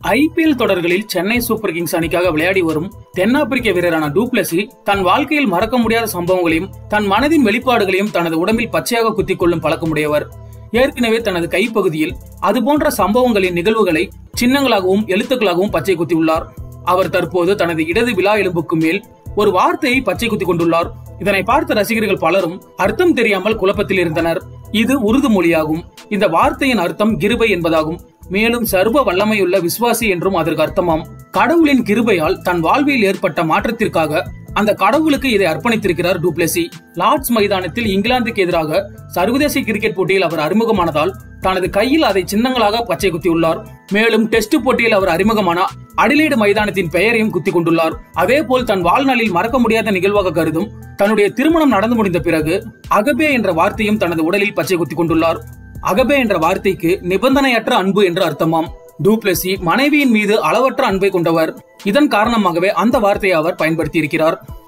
IPL தொடர்களில் Chennai super Kings அணிக்காக விளையாடி வரும் தென்னாப்பிரிக்க வீரரான டூப்ளசி தன் வாழ்க்கையில் மறக்க முடியாத சம்பவங்களையும் தன் மனதின் வெளிப்பாடுகளையும் தனது உடம்பில் பச்சையாக குத்திக் கொள்ளும் பழக்கமுடையவர் ஏற்கனவே தனது கைப்பகுதியில் அதுபோன்ற சம்பவங்களின் நிகழ்வுகளை சின்னங்களாகவும் எழுத்துக்களாகவும் பச்சை குத்தியுள்ளார் அவர் தற்போது தனது இடது விழா எலும்புக்கு மேல் ஒரு வார்த்தையை பச்சை குத்தி கொண்டுள்ளார் இதனை பார்த்த ரசிகர்கள் பலரும் அர்த்தம் தெரியாமல் குழப்பத்தில் இருந்தனர் இது உருது மொழியாகும் இந்த வார்த்தையின் அர்த்தம் கிருபை என்பதாகும் மேலும் சர்வ வல்லமையுள்ள விசுவாசி என்றும் அதற்கு அர்த்தமாம் கடவுளின் கிருபையால் தன் வாழ்வில் ஏற்பட்ட மாற்றத்திற்காக அந்த கடவுளுக்கு இதை அர்ப்பணித்திருக்கிறார் டூப்ளசி லார்ட்ஸ் மைதானத்தில் இங்கிலாந்துக்கு எதிராக சர்வதேச கிரிக்கெட் போட்டியில் அவர் அறிமுகமானதால் தனது கையில் அதை சின்னங்களாக பச்சை குத்தியுள்ளார் மேலும் டெஸ்ட் போட்டியில் அவர் அறிமுகமான அடிலேடு மைதானத்தின் பெயரையும் குத்தி கொண்டுள்ளார் அதே போல் தன் வாழ்நாளில் மறக்க முடியாத நிகழ்வாக கருதும் தன்னுடைய திருமணம் நடந்து முடிந்த பிறகு அகபே என்ற வார்த்தையும் தனது உடலில் பச்சை குத்தி கொண்டுள்ளார் அகபே என்ற வார்த்தைக்கு நிபந்தனையற்ற அன்பு என்று அர்த்தமாம் டூப்ளசி மனைவியின் மீது அளவற்ற அன்பை கொண்டவர் இதன் காரணமாகவே அந்த வார்த்தையை அவர் பயன்படுத்தி இருக்கிறார்